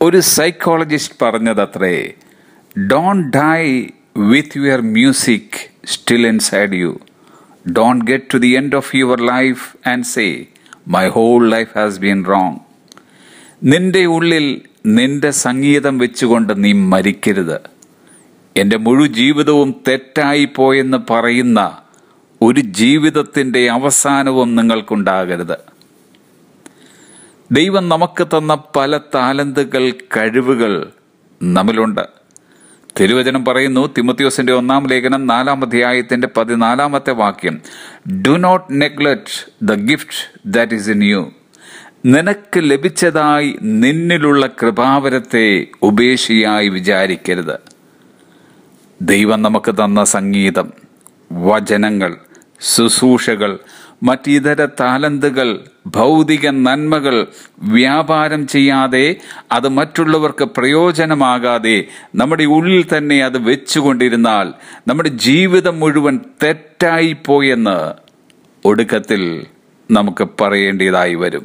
ഒരു സൈക്കോളജിസ്റ്റ് പറഞ്ഞതത്രേ don't die with your music still inside you don't get to the end of your life and say my whole life has been wrong നിന്റെ ഉള്ളിൽ നിന്റെ സംഗീതം വെച്ചുകൊണ്ട് നീ മരിക്കരുത് എൻ്റെ മുഴു ജീവിതവും തെറ്റായി പോയെന്ന് പറയുന്ന ഒരു ജീവിതത്തിൻ്റെ അവസാനവും നിങ്ങൾക്കുണ്ടാകരുത് ദൈവം നമുക്ക് തന്ന പല താലന്തുകൾ കഴിവുകൾ നമ്മിലുണ്ട് തിരുവചനം പറയുന്നു തിമത്യോസിന്റെ ഒന്നാം ലേഖനം നാലാം അധ്യായത്തിന്റെ പതിനാലാമത്തെ വാക്യം do not neglect the gift that is in you നിനക്ക് ലഭിച്ചതായി നിന്നിലുള്ള കൃപാവരത്തെ ഉപേക്ഷിയായി വിചാരിക്കരുത് ദൈവം നമുക്ക് തന്ന സംഗീതം വചനങ്ങൾ ശുശ്രൂഷകൾ മറ്റിതര താലന്തുകൾ ഭൗതിക നന്മകൾ വ്യാപാരം ചെയ്യാതെ അത് മറ്റുള്ളവർക്ക് പ്രയോജനമാകാതെ നമ്മുടെ ഉള്ളിൽ തന്നെ അത് വെച്ചുകൊണ്ടിരുന്നാൽ നമ്മുടെ ജീവിതം മുഴുവൻ തെറ്റായി പോയെന്ന് ഒടുക്കത്തിൽ നമുക്ക് പറയേണ്ടതായി വരും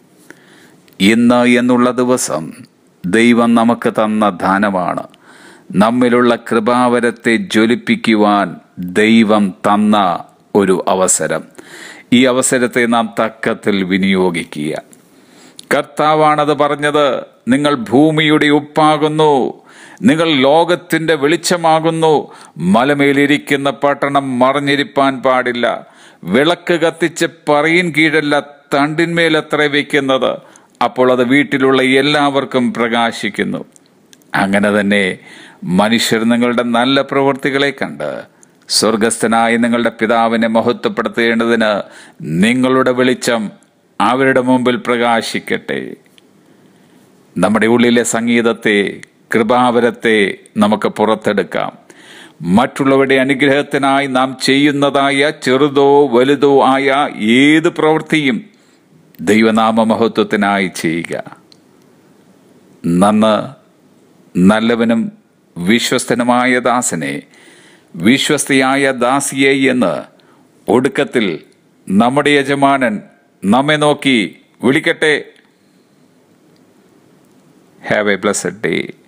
ഇന്ന് എന്നുള്ള ദിവസം ദൈവം നമുക്ക് തന്ന ദാനമാണ് നമ്മിലുള്ള കൃപാവരത്തെ ജ്വലിപ്പിക്കുവാൻ ദൈവം തന്ന ഒരു അവസരം ഈ അവസരത്തെ നാം തക്കത്തിൽ വിനിയോഗിക്കുക കർത്താവാണത് പറഞ്ഞത് നിങ്ങൾ ഭൂമിയുടെ ഉപ്പാകുന്നു നിങ്ങൾ ലോകത്തിന്റെ വെളിച്ചമാകുന്നു മലമേലിരിക്കുന്ന പട്ടണം മറിഞ്ഞിരിപ്പാൻ പാടില്ല വിളക്ക് കത്തിച്ച് പറയിൻ കീഴല്ല തണ്ടിന്മേലത്ര വയ്ക്കുന്നത് അപ്പോൾ അത് വീട്ടിലുള്ള എല്ലാവർക്കും പ്രകാശിക്കുന്നു അങ്ങനെ തന്നെ മനുഷ്യർ നിങ്ങളുടെ നല്ല പ്രവൃത്തികളെ കണ്ട് സ്വർഗസ്ഥനായ നിങ്ങളുടെ പിതാവിനെ മഹത്വപ്പെടുത്തേണ്ടതിന് നിങ്ങളുടെ വെളിച്ചം അവരുടെ മുമ്പിൽ പ്രകാശിക്കട്ടെ നമ്മുടെ ഉള്ളിലെ സംഗീതത്തെ കൃപാവരത്തെ നമുക്ക് പുറത്തെടുക്കാം മറ്റുള്ളവരുടെ അനുഗ്രഹത്തിനായി നാം ചെയ്യുന്നതായ ചെറുതോ വലുതോ ആയ ഏത് പ്രവൃത്തിയും ദൈവനാമ മഹത്വത്തിനായി ചെയ്യുക നന്ന് നല്ലവനും വിശ്വസ്തനുമായ ദാസനെ വിശ്വസ്തയായ ദാസിയെ എന്ന് ഒടുക്കത്തിൽ നമ്മുടെ യജമാനൻ നമ്മെ നോക്കി വിളിക്കട്ടെ ഹാവ് എ ബ്ലസ്ഡ് ഡേ